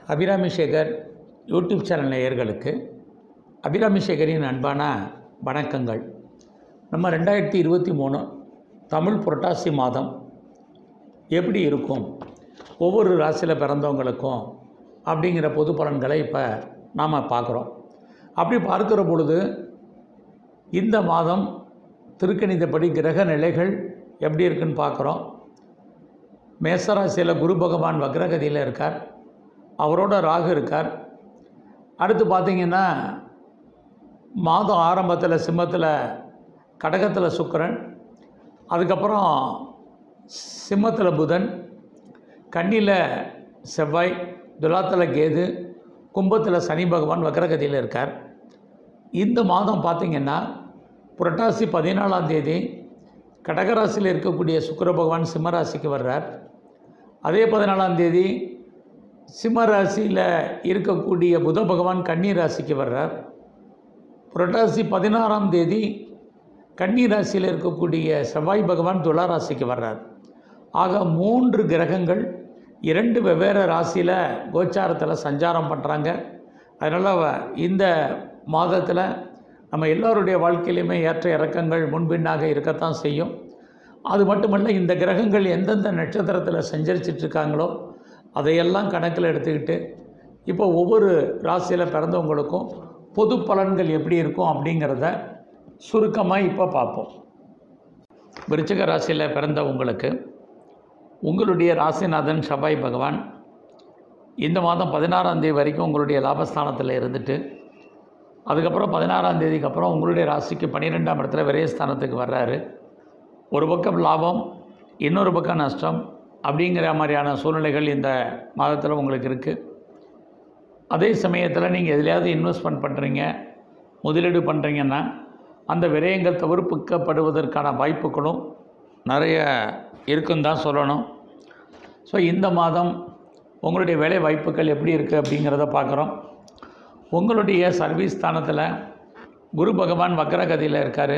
Abirami Sekar YouTube channel நேயர்களுக்கு அபிராமி சேகரின் அன்பான வணக்கங்கள் நம்ம ரெண்டாயிரத்தி இருபத்தி மூணு தமிழ் புரட்டாசி மாதம் எப்படி இருக்கும் ஒவ்வொரு ராசியில் பிறந்தவங்களுக்கும் அப்படிங்கிற பொது பலன்களை இப்போ நாம் பார்க்குறோம் அப்படி பார்க்குற பொழுது இந்த மாதம் திருக்கணிதப்படி கிரக நிலைகள் எப்படி இருக்குன்னு பார்க்குறோம் மேசராசியில் குரு பகவான் வக்ரகதியில் இருக்கார் அவரோட ராகு இருக்கார் அடுத்து பார்த்திங்கன்னா மாதம் ஆரம்பத்தில் சிம்மத்தில் கடகத்தில் சுக்கிரன் அதுக்கப்புறம் சிம்மத்தில் புதன் கன்னியில் செவ்வாய் துலாத்தில் கேது கும்பத்தில் சனி பகவான் வக்ரகதியில் இருக்கார் இந்த மாதம் பார்த்திங்கன்னா புரட்டாசி பதினாலாம் தேதி கடகராசியில் இருக்கக்கூடிய சுக்கிர பகவான் சிம்மராசிக்கு வர்றார் அதே பதினாலாம் தேதி சிம்ம ராசியில் இருக்கக்கூடிய புத பகவான் கன்னி ராசிக்கு வர்றார் புரட்டாசி பதினாறாம் தேதி கன்னி ராசியில் இருக்கக்கூடிய செவ்வாய் பகவான் துலா ராசிக்கு வர்றார் ஆக மூன்று கிரகங்கள் இரண்டு வெவ்வேறு ராசியில் கோச்சாரத்தில் சஞ்சாரம் பண்ணுறாங்க அதனால் இந்த மாதத்தில் நம்ம எல்லோருடைய வாழ்க்கையிலையுமே ஏற்ற இறக்கங்கள் முன்பின்னாக இருக்கத்தான் செய்யும் அது மட்டுமல்ல இந்த கிரகங்கள் எந்தெந்த நட்சத்திரத்தில் சஞ்சரிச்சிட்ருக்காங்களோ அதையெல்லாம் கணக்கில் எடுத்துக்கிட்டு இப்போ ஒவ்வொரு ராசியில் பிறந்தவங்களுக்கும் பொது பலன்கள் எப்படி இருக்கும் அப்படிங்கிறத சுருக்கமாக இப்போ பார்ப்போம் விருச்சிக ராசியில் பிறந்தவங்களுக்கு உங்களுடைய ராசிநாதன் செவ்வாய் பகவான் இந்த மாதம் பதினாறாம் தேதி வரைக்கும் உங்களுடைய லாபஸ்தானத்தில் இருந்துட்டு அதுக்கப்புறம் பதினாறாம் தேதிக்கு அப்புறம் உங்களுடைய ராசிக்கு பன்னிரெண்டாம் இடத்துல விரயஸ்தானத்துக்கு வர்றாரு ஒரு பக்கம் லாபம் இன்னொரு பக்கம் நஷ்டம் அப்படிங்கிற மாதிரியான சூழ்நிலைகள் இந்த மாதத்தில் உங்களுக்கு இருக்குது அதே சமயத்தில் நீங்கள் எதுலையாவது இன்வெஸ்ட்மெண்ட் பண்ணுறீங்க முதலீடு பண்ணுறீங்கன்னா அந்த விரயங்கள் தவிர்ப்புக்கப்படுவதற்கான வாய்ப்புகளும் நிறைய இருக்குன்னு தான் சொல்லணும் ஸோ இந்த மாதம் உங்களுடைய வேலை வாய்ப்புகள் எப்படி இருக்குது அப்படிங்கிறத பார்க்குறோம் உங்களுடைய சர்வீஸ் ஸ்தானத்தில் குரு பகவான் வக்கரகதியில் இருக்கார்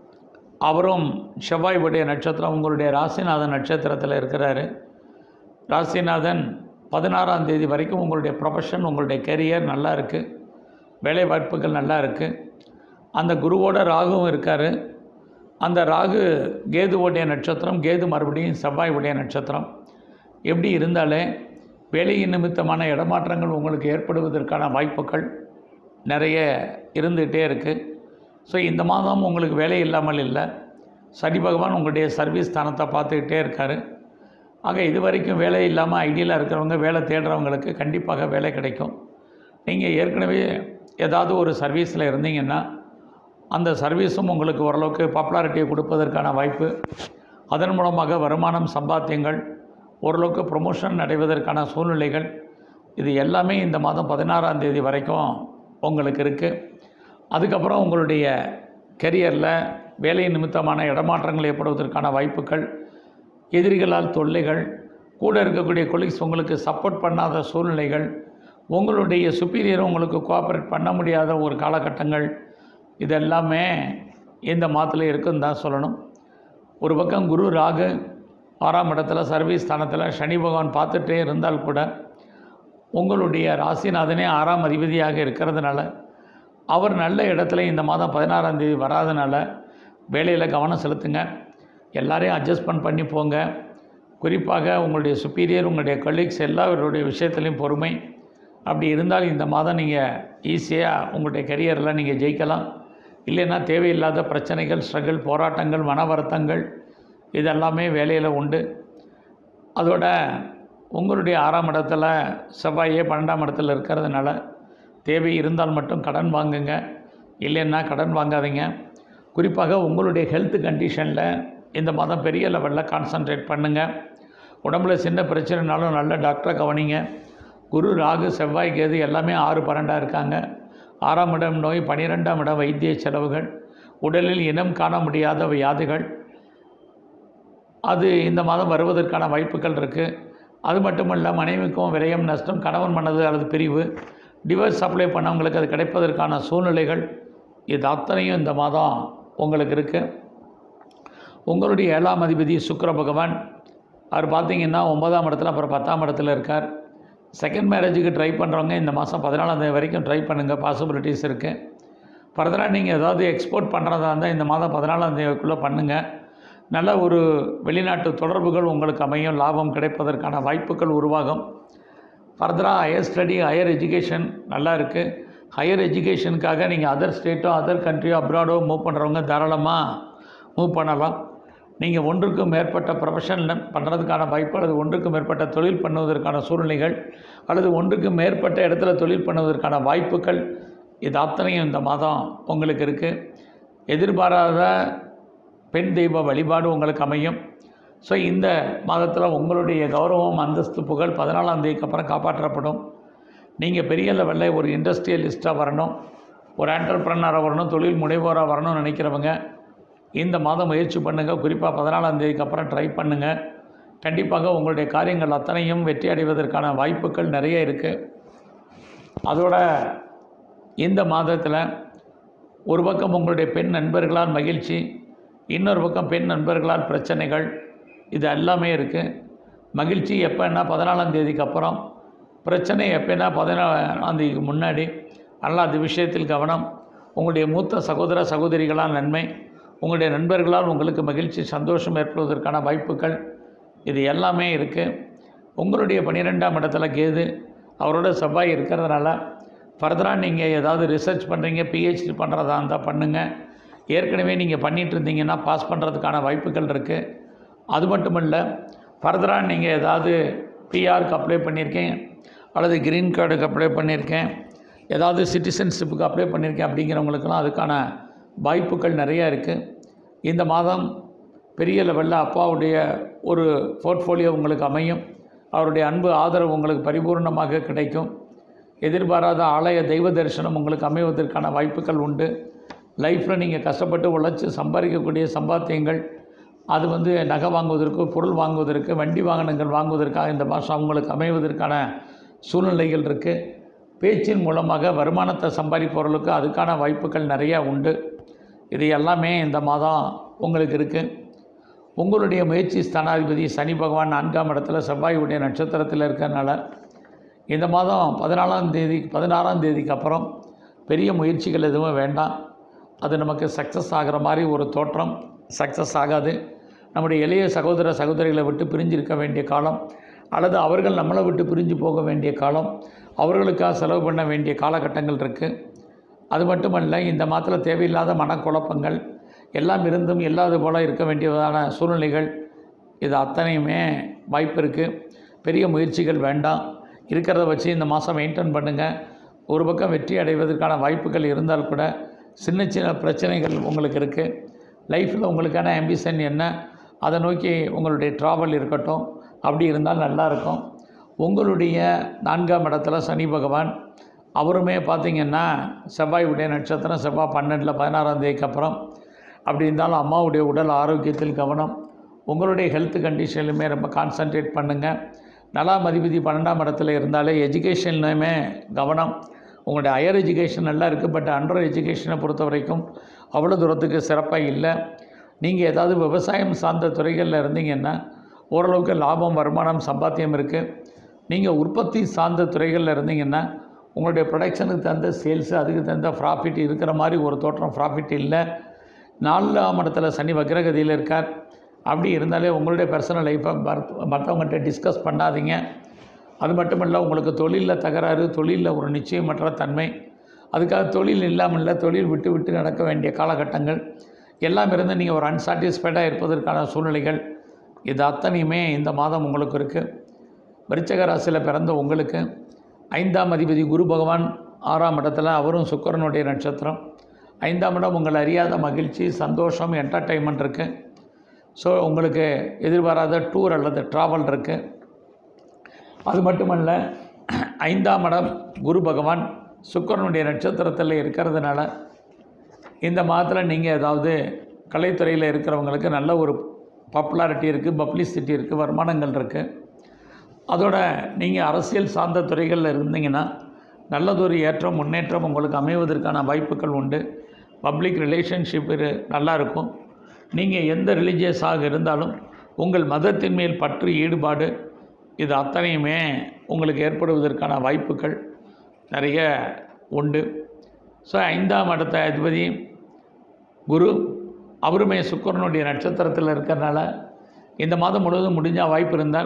அவரும் செவ்வாயுடைய நட்சத்திரம் உங்களுடைய ராசிநாதன் நட்சத்திரத்தில் இருக்கிறாரு ராசிநாதன் பதினாறாம் தேதி வரைக்கும் உங்களுடைய ப்ரொஃபஷன் உங்களுடைய கெரியர் நல்லா இருக்குது வேலை வாய்ப்புகள் நல்லா இருக்குது அந்த குருவோட ராகுவும் இருக்கார் அந்த ராகு கேதுவோடைய நட்சத்திரம் கேது மறுபடியும் செவ்வாயுடைய நட்சத்திரம் எப்படி இருந்தாலே வேலையின் நிமித்தமான இடமாற்றங்கள் உங்களுக்கு ஏற்படுவதற்கான வாய்ப்புகள் நிறைய இருந்துகிட்டே இருக்குது ஸோ இந்த மாதம் உங்களுக்கு வேலை இல்லாமல் இல்லை சனி பகவான் உங்களுடைய சர்வீஸ் ஸ்தானத்தை பார்த்துக்கிட்டே இருக்கார் ஆக இது வரைக்கும் வேலை இல்லாமல் ஐடியலாக இருக்கிறவங்க வேலை தேடுறவங்களுக்கு கண்டிப்பாக வேலை கிடைக்கும் நீங்கள் ஏற்கனவே ஏதாவது ஒரு சர்வீஸில் இருந்தீங்கன்னா அந்த சர்வீஸும் உங்களுக்கு ஓரளவுக்கு பாப்புலாரிட்டியை கொடுப்பதற்கான வாய்ப்பு அதன் மூலமாக வருமானம் சம்பாத்தியங்கள் ஓரளவுக்கு ப்ரொமோஷன் அடைவதற்கான சூழ்நிலைகள் இது எல்லாமே இந்த மாதம் பதினாறாம் தேதி வரைக்கும் உங்களுக்கு இருக்குது அதுக்கப்புறம் உங்களுடைய கெரியரில் வேலை நிமித்தமான இடமாற்றங்கள் ஏற்படுவதற்கான வாய்ப்புகள் எதிரிகளால் தொல்லைகள் கூட இருக்கக்கூடிய கொலீக்ஸ் உங்களுக்கு சப்போர்ட் பண்ணாத சூழ்நிலைகள் உங்களுடைய சுப்பீரியர் உங்களுக்கு கோஆப்ரேட் பண்ண முடியாத ஒரு காலகட்டங்கள் இதெல்லாமே இந்த மாதத்தில் இருக்குன்னு தான் சொல்லணும் ஒரு பக்கம் குரு ராகு ஆறாம் இடத்துல சர்வீஸ் ஸ்தானத்தில் சனி பகவான் பார்த்துட்டே இருந்தால் கூட உங்களுடைய ராசிநாதனே ஆறாம் அதிபதியாக இருக்கிறதுனால அவர் நல்ல இடத்துல இந்த மாதம் பதினாறாம் தேதி வராதனால வேலையில் கவனம் செலுத்துங்க எல்லாரையும் அட்ஜஸ்ட்மெண்ட் பண்ணி போங்க குறிப்பாக உங்களுடைய சுப்பீரியர் உங்களுடைய கொலீக்ஸ் எல்லாருடைய விஷயத்துலையும் பொறுமை அப்படி இருந்தால் இந்த மாதம் நீங்கள் ஈஸியாக உங்களுடைய கெரியரில் நீங்கள் ஜெயிக்கலாம் இல்லைன்னா தேவையில்லாத பிரச்சனைகள் ஸ்ட்ரகிள் போராட்டங்கள் மன வருத்தங்கள் இதெல்லாமே வேலையில் உண்டு அதோட உங்களுடைய ஆறாம் இடத்துல செவ்வாயே பன்னெண்டாம் இடத்துல இருக்கிறதுனால தேவை இருந்தால் மட்டும் கடன் வாங்குங்க இல்லைன்னா கடன் வாங்காதீங்க குறிப்பாக உங்களுடைய ஹெல்த் கண்டிஷனில் இந்த மாதம் பெரிய லெவலில் கான்சன்ட்ரேட் பண்ணுங்கள் உடம்புல சின்ன பிரச்சனைனாலும் நல்ல டாக்டரை கவனிங்க குரு ராகு செவ்வாய் கேது எல்லாமே ஆறு பன்னெண்டாக இருக்காங்க ஆறாம் இடம் நோய் பனிரெண்டாம் இடம் வைத்திய செலவுகள் உடலில் இனம் காண முடியாத வியாதிகள் அது இந்த மாதம் வருவதற்கான வாய்ப்புகள் இருக்குது அது மட்டுமல்ல மனைவிக்கும் விரயம் நஷ்டம் கணவன் மனது அல்லது பிரிவு டிவோர்ஸ் அப்ளை பண்ணவங்களுக்கு அது கிடைப்பதற்கான சூழ்நிலைகள் இது அத்தனையும் இந்த மாதம் உங்களுக்கு இருக்குது உங்களுடைய ஏழாம் அதிபதி சுக்கிர பகவான் அவர் பார்த்தீங்கன்னா ஒன்பதாம் இடத்துல அப்புறம் பத்தாம் இடத்துல இருக்கார் செகண்ட் மேரேஜுக்கு ட்ரை பண்ணுறவங்க இந்த மாதம் பதினாலாந்தேதி வரைக்கும் ட்ரை பண்ணுங்கள் பாசிபிலிட்டிஸ் இருக்குது ஃபர்தராக நீங்கள் ஏதாவது எக்ஸ்போர்ட் பண்ணுறதா இருந்தால் இந்த மாதம் பதினாலாந்தேதிக்குள்ளே பண்ணுங்கள் நல்ல ஒரு வெளிநாட்டு தொடர்புகள் உங்களுக்கு அமையும் லாபம் கிடைப்பதற்கான வாய்ப்புகள் உருவாகும் ஃபர்தராக ஹையர் ஸ்டடி ஹையர் எஜுகேஷன் நல்லா இருக்குது ஹையர் எஜுகேஷனுக்காக நீங்கள் அதர் ஸ்டேட்டோ அதர் கண்ட்ரியோ அப்ராடோ மூவ் பண்ணுறவங்க தாராளமாக மூவ் பண்ணலாம் நீங்கள் ஒன்றுக்கும் மேற்பட்ட ப்ரொஃபஷன் பண்ணுறதுக்கான வாய்ப்பு அல்லது ஒன்றுக்கும் மேற்பட்ட தொழில் பண்ணுவதற்கான சூழ்நிலைகள் அல்லது ஒன்றுக்கு மேற்பட்ட இடத்துல தொழில் பண்ணுவதற்கான வாய்ப்புகள் இது அத்தனையும் இந்த மாதம் உங்களுக்கு இருக்குது எதிர்பாராத பெண் தெய்வ வழிபாடு உங்களுக்கு அமையும் ஸோ இந்த மாதத்தில் உங்களுடைய கௌரவம் அந்தஸ்து புகழ் பதினாலாம் தேதிக்கு அப்புறம் காப்பாற்றப்படும் நீங்கள் பெரிய லெவலில் ஒரு இண்டஸ்ட்ரியலிஸ்ட்டாக வரணும் ஒரு ஆண்டர்பிரனராக வரணும் தொழில் முனைவோராக வரணும்னு நினைக்கிறவங்க இந்த மாதம் முயற்சி பண்ணுங்கள் குறிப்பாக பதினாலாம் தேதிக்கு அப்புறம் ட்ரை பண்ணுங்கள் கண்டிப்பாக உங்களுடைய காரியங்கள் அத்தனையும் வெற்றி அடைவதற்கான வாய்ப்புகள் நிறைய இருக்குது அதோட இந்த மாதத்தில் ஒரு பக்கம் உங்களுடைய பெண் நண்பர்களால் மகிழ்ச்சி இன்னொரு பக்கம் பெண் நண்பர்களால் பிரச்சனைகள் இது எல்லாமே இருக்குது மகிழ்ச்சி எப்போன்னா பதினாலாம் தேதிக்கு அப்புறம் பிரச்சனை எப்போன்னா பதினாலாம் தேதிக்கு முன்னாடி அதனால் அந்த விஷயத்தில் கவனம் உங்களுடைய மூத்த சகோதர சகோதரிகளால் நன்மை உங்களுடைய நண்பர்களால் உங்களுக்கு மகிழ்ச்சி சந்தோஷம் ஏற்படுவதற்கான வாய்ப்புகள் இது எல்லாமே இருக்குது உங்களுடைய பன்னிரெண்டாம் இடத்துல கேது அவரோட செவ்வாய் இருக்கிறதுனால ஃபர்தராக நீங்கள் ஏதாவது ரிசர்ச் பண்ணுறீங்க பிஹெச்டி பண்ணுறதா இருந்தால் பண்ணுங்கள் ஏற்கனவே நீங்கள் பண்ணிகிட்டு இருந்தீங்கன்னா பாஸ் பண்ணுறதுக்கான வாய்ப்புகள் இருக்குது அது மட்டும் இல்லை ஃபர்தராக நீங்கள் ஏதாவது பிஆருக்கு அப்ளை பண்ணியிருக்கேன் அல்லது க்ரீன் கார்டுக்கு அப்ளை பண்ணியிருக்கேன் ஏதாவது சிட்டிசன்ஷிப்புக்கு அப்ளை பண்ணியிருக்கேன் அப்படிங்கிறவங்களுக்கெல்லாம் அதுக்கான வாய்ப்புகள் நிறையா இருக்குது இந்த மாதம் பெரிய லெவலில் அப்பாவுடைய ஒரு போர்ட்ஃபோலியோ உங்களுக்கு அமையும் அவருடைய அன்பு ஆதரவு உங்களுக்கு பரிபூர்ணமாக கிடைக்கும் எதிர்பாராத ஆலய தெய்வ தரிசனம் உங்களுக்கு அமைவதற்கான வாய்ப்புகள் உண்டு லைஃப்பில் நீங்கள் கஷ்டப்பட்டு உழைச்சி சம்பாதிக்கக்கூடிய சம்பாத்தியங்கள் அது வந்து நகை வாங்குவதற்கு பொருள் வாங்குவதற்கு வண்டி வாகனங்கள் வாங்குவதற்காக இந்த மாதம் உங்களுக்கு அமைவதற்கான சூழ்நிலைகள் இருக்குது பேச்சின் மூலமாக வருமானத்தை சம்பாதிப்பவர்களுக்கு அதுக்கான வாய்ப்புகள் நிறையா உண்டு இது எல்லாமே இந்த மாதம் உங்களுக்கு இருக்குது உங்களுடைய முயற்சி ஸ்தானாதிபதி சனி பகவான் நான்காம் இடத்துல செவ்வாயுடைய நட்சத்திரத்தில் இருக்கிறதுனால இந்த மாதம் பதினாலாம் தேதி பதினாறாம் தேதிக்கு அப்புறம் பெரிய முயற்சிகள் எதுவும் வேண்டாம் அது நமக்கு சக்ஸஸ் ஆகிற மாதிரி ஒரு தோற்றம் சக்ஸஸ் ஆகாது நம்முடைய இளைய சகோதர சகோதரிகளை விட்டு பிரிஞ்சிருக்க வேண்டிய காலம் அல்லது அவர்கள் நம்மளை விட்டு பிரிஞ்சு போக வேண்டிய காலம் அவர்களுக்காக செலவு பண்ண வேண்டிய காலகட்டங்கள் இருக்குது அது மட்டுமல்ல இந்த மாதத்தில் தேவையில்லாத மனக்குழப்பங்கள் எல்லாம் இருந்தும் இல்லாத போல் இருக்க வேண்டியதான சூழ்நிலைகள் இது அத்தனையுமே வாய்ப்பு இருக்குது பெரிய முயற்சிகள் வேண்டாம் இருக்கிறத வச்சு இந்த மாதம் மெயின்டைன் பண்ணுங்கள் ஒரு பக்கம் வெற்றி அடைவதற்கான வாய்ப்புகள் இருந்தால் கூட சின்ன சின்ன பிரச்சனைகள் உங்களுக்கு இருக்குது லைஃப்பில் உங்களுக்கான ஆம்பிஷன் என்ன அதை நோக்கி உங்களுடைய ட்ராவல் இருக்கட்டும் அப்படி இருந்தால் நல்லாயிருக்கும் உங்களுடைய நான்காம் இடத்துல சனி பகவான் அவருமே பார்த்திங்கன்னா செவ்வாயுடைய நட்சத்திரம் செவ்வாய் பன்னெண்டில் பதினாறாம் தேதிக்கு அப்புறம் அப்படி இருந்தாலும் அம்மாவுடைய உடல் ஆரோக்கியத்தில் கவனம் உங்களுடைய ஹெல்த் கண்டிஷன்லையுமே ரொம்ப கான்சன்ட்ரேட் பண்ணுங்கள் நல்லா மதிபதி பன்னெண்டாம் இடத்துல இருந்தாலே எஜுகேஷன்லையுமே கவனம் உங்களுடைய ஹையர் எஜுகேஷன் நல்லா இருக்குது பட் அண்டர் எஜுகேஷனை பொறுத்த வரைக்கும் அவ்வளோ தூரத்துக்கு சிறப்பாக இல்லை நீங்கள் ஏதாவது விவசாயம் சார்ந்த துறைகளில் இருந்தீங்கன்னா ஓரளவுக்கு லாபம் வருமானம் சம்பாத்தியம் இருக்குது நீங்கள் உற்பத்தி சார்ந்த துறைகளில் இருந்தீங்கன்னா உங்களுடைய ப்ரொடக்ஷனுக்கு தகுந்த சேல்ஸு அதுக்கு தகுந்த ப்ராஃபிட் இருக்கிற மாதிரி ஒரு தோற்றம் ப்ராஃபிட் இல்லை நாலாம் இடத்துல சனி வக்ரகதியில் இருக்கார் அப்படி இருந்தாலே உங்களுடைய பர்சனல் லைஃப்பை மற்றவங்கள்ட்ட டிஸ்கஸ் பண்ணாதீங்க அது மட்டும் இல்லை உங்களுக்கு தொழிலில் தகராறு தொழிலில் ஒரு நிச்சயமற்ற தன்மை அதுக்காக தொழில் இல்லாமல் இல்லை தொழில் விட்டு விட்டு நடக்க வேண்டிய காலகட்டங்கள் எல்லாம் இருந்து நீங்கள் ஒரு அன்சாட்டிஸ்ஃபைடாக இருப்பதற்கான சூழ்நிலைகள் இது அத்தனையுமே இந்த மாதம் உங்களுக்கு இருக்குது விருச்சக ராசியில் பிறந்த உங்களுக்கு ஐந்தாம் அதிபதி குரு பகவான் ஆறாம் இடத்துல அவரும் சுக்கரனுடைய நட்சத்திரம் ஐந்தாம் இடம் உங்கள் அறியாத மகிழ்ச்சி சந்தோஷம் என்டர்டைன்மெண்ட் இருக்குது ஸோ உங்களுக்கு எதிர்பாராத டூர் அல்லது ட்ராவல் இருக்குது அது மட்டுமல்ல ஐந்தாம் இடம் குரு பகவான் சுக்கரனுடைய நட்சத்திரத்தில் இருக்கிறதுனால இந்த மாதத்தில் நீங்கள் ஏதாவது கலைத்துறையில் இருக்கிறவங்களுக்கு நல்ல ஒரு பாப்புலாரிட்டி இருக்குது பப்ளிசிட்டி இருக்குது வருமானங்கள் இருக்குது அதோட நீங்கள் அரசியல் சார்ந்த துறைகளில் இருந்தீங்கன்னா நல்லதொரு ஏற்றம் முன்னேற்றம் உங்களுக்கு அமைவதற்கான வாய்ப்புகள் உண்டு பப்ளிக் ரிலேஷன்ஷிப் இரு நல்லா இருக்கும் நீங்கள் எந்த ரிலீஜியஸாக இருந்தாலும் உங்கள் மதத்தின் மேல் பற்று ஈடுபாடு இது அத்தனையுமே உங்களுக்கு ஏற்படுவதற்கான வாய்ப்புகள் நிறைய உண்டு ஸோ ஐந்தாம் இடத்த அதிபதி குரு அவருமே சுக்கரனுடைய நட்சத்திரத்தில் இருக்கிறனால இந்த மாதம் முழுவதும் முடிஞ்சால் வாய்ப்பு இருந்தால்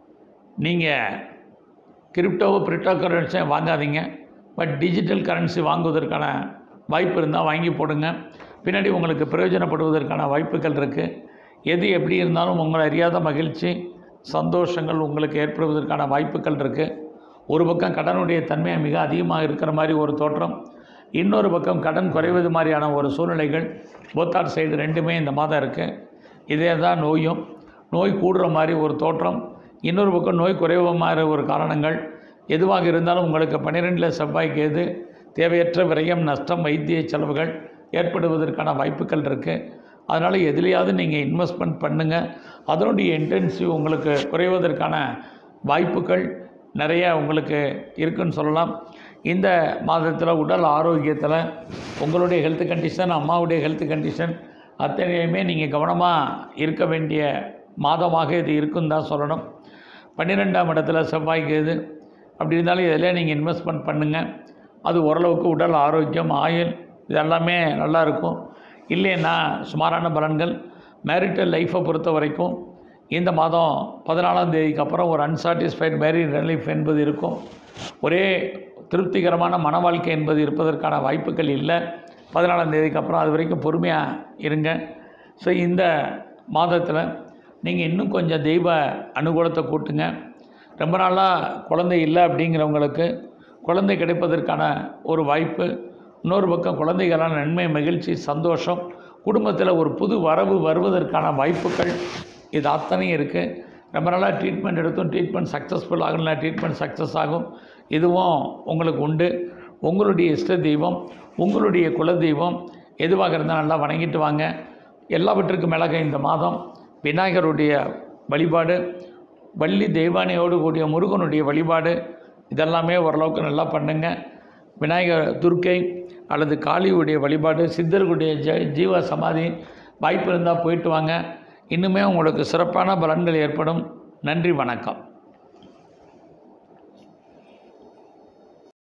நீங்கள் கிரிப்டோவோ கிரிப்டோ கரன்சியை வாங்காதீங்க பட் டிஜிட்டல் கரன்சி வாங்குவதற்கான வாய்ப்பு இருந்தால் வாங்கி போடுங்க பின்னாடி உங்களுக்கு பிரயோஜனப்படுவதற்கான வாய்ப்புகள் இருக்குது எது எப்படி இருந்தாலும் உங்களை அறியாத மகிழ்ச்சி சந்தோஷங்கள் உங்களுக்கு ஏற்படுவதற்கான வாய்ப்புகள் இருக்குது ஒரு பக்கம் கடனுடைய தன்மை மிக அதிகமாக இருக்கிற மாதிரி ஒரு தோற்றம் இன்னொரு பக்கம் கடன் குறைவது மாதிரியான ஒரு சூழ்நிலைகள் போத்தார் சைடு ரெண்டுமே இந்த மாதம் இருக்குது இதே தான் நோயும் நோய் கூடுற மாதிரி ஒரு தோற்றம் இன்னொரு பக்கம் நோய் குறைவு மாதிரி ஒரு காரணங்கள் எதுவாக இருந்தாலும் உங்களுக்கு பன்னிரெண்டில் செவ்வாய்க்கு எது தேவையற்ற விரயம் நஷ்டம் வைத்திய செலவுகள் ஏற்படுவதற்கான வாய்ப்புகள் இருக்குது அதனால் எதுலேயாவது நீங்கள் இன்வெஸ்ட்மெண்ட் பண்ணுங்கள் அதனுடைய இன்டென்சிவ் உங்களுக்கு குறைவதற்கான வாய்ப்புகள் நிறைய உங்களுக்கு இருக்குன்னு சொல்லலாம் இந்த மாதத்தில் உடல் ஆரோக்கியத்தில் உங்களுடைய ஹெல்த் கண்டிஷன் அம்மாவுடைய ஹெல்த் கண்டிஷன் அத்தனையுமே நீங்கள் கவனமாக இருக்க வேண்டிய மாதமாக இது இருக்குன்னு தான் சொல்லணும் பன்னிரெண்டாம் இடத்துல செவ்வாய்க்கு இது அப்படி இருந்தாலும் இதில் நீங்கள் இன்வெஸ்ட்மெண்ட் பண்ணுங்கள் அது ஓரளவுக்கு உடல் ஆரோக்கியம் ஆயுள் இதெல்லாமே நல்லா இருக்கும் இல்லைன்னா சுமாரான பலன்கள் மேரிட்டல் லைஃப்பை பொறுத்த வரைக்கும் இந்த மாதம் பதினாலாம் தேதிக்கு அப்புறம் ஒரு அன்சாட்டிஸ்ஃபைட் மேரிட் லைஃப் என்பது இருக்கும் ஒரே திருப்திகரமான மன வாழ்க்கை என்பது இருப்பதற்கான வாய்ப்புகள் இல்லை பதினாலாம் தேதிக்கு அப்புறம் அது வரைக்கும் பொறுமையாக இருங்க ஸோ இந்த மாதத்தில் நீங்கள் இன்னும் கொஞ்சம் தெய்வ அனுகூலத்தை கூட்டுங்க ரொம்ப நாளாக குழந்தை இல்லை அப்படிங்கிறவங்களுக்கு குழந்தை கிடைப்பதற்கான ஒரு வாய்ப்பு இன்னொரு பக்கம் குழந்தைகளான நன்மை மகிழ்ச்சி சந்தோஷம் குடும்பத்தில் ஒரு புது வரவு வருவதற்கான வாய்ப்புகள் இது அத்தனையும் இருக்குது ரொம்ப நாளாக ட்ரீட்மெண்ட் எடுத்தும் ட்ரீட்மெண்ட் சக்ஸஸ்ஃபுல் ஆகலைன்னா ட்ரீட்மெண்ட் சக்ஸஸ் ஆகும் இதுவும் உங்களுக்கு உண்டு உங்களுடைய இஷ்ட தெய்வம் உங்களுடைய குல தெய்வம் எதுவாக இருந்தால் நல்லா வணங்கிட்டு வாங்க எல்லாவற்றுக்கும் மேலாக இந்த மாதம் விநாயகருடைய வழிபாடு வள்ளி தெய்வானையோடு கூடிய முருகனுடைய வழிபாடு இதெல்லாமே ஓரளவுக்கு நல்லா பண்ணுங்க விநாயகர் துர்க்கை அல்லது காளியுடைய வழிபாடு சித்தர்களுடைய ஜ ஜீவ சமாதி வாய்ப்பு இருந்தால் போயிட்டு வாங்க இன்னுமே உங்களுக்கு சிறப்பான பலன்கள் ஏற்படும் நன்றி வணக்கம்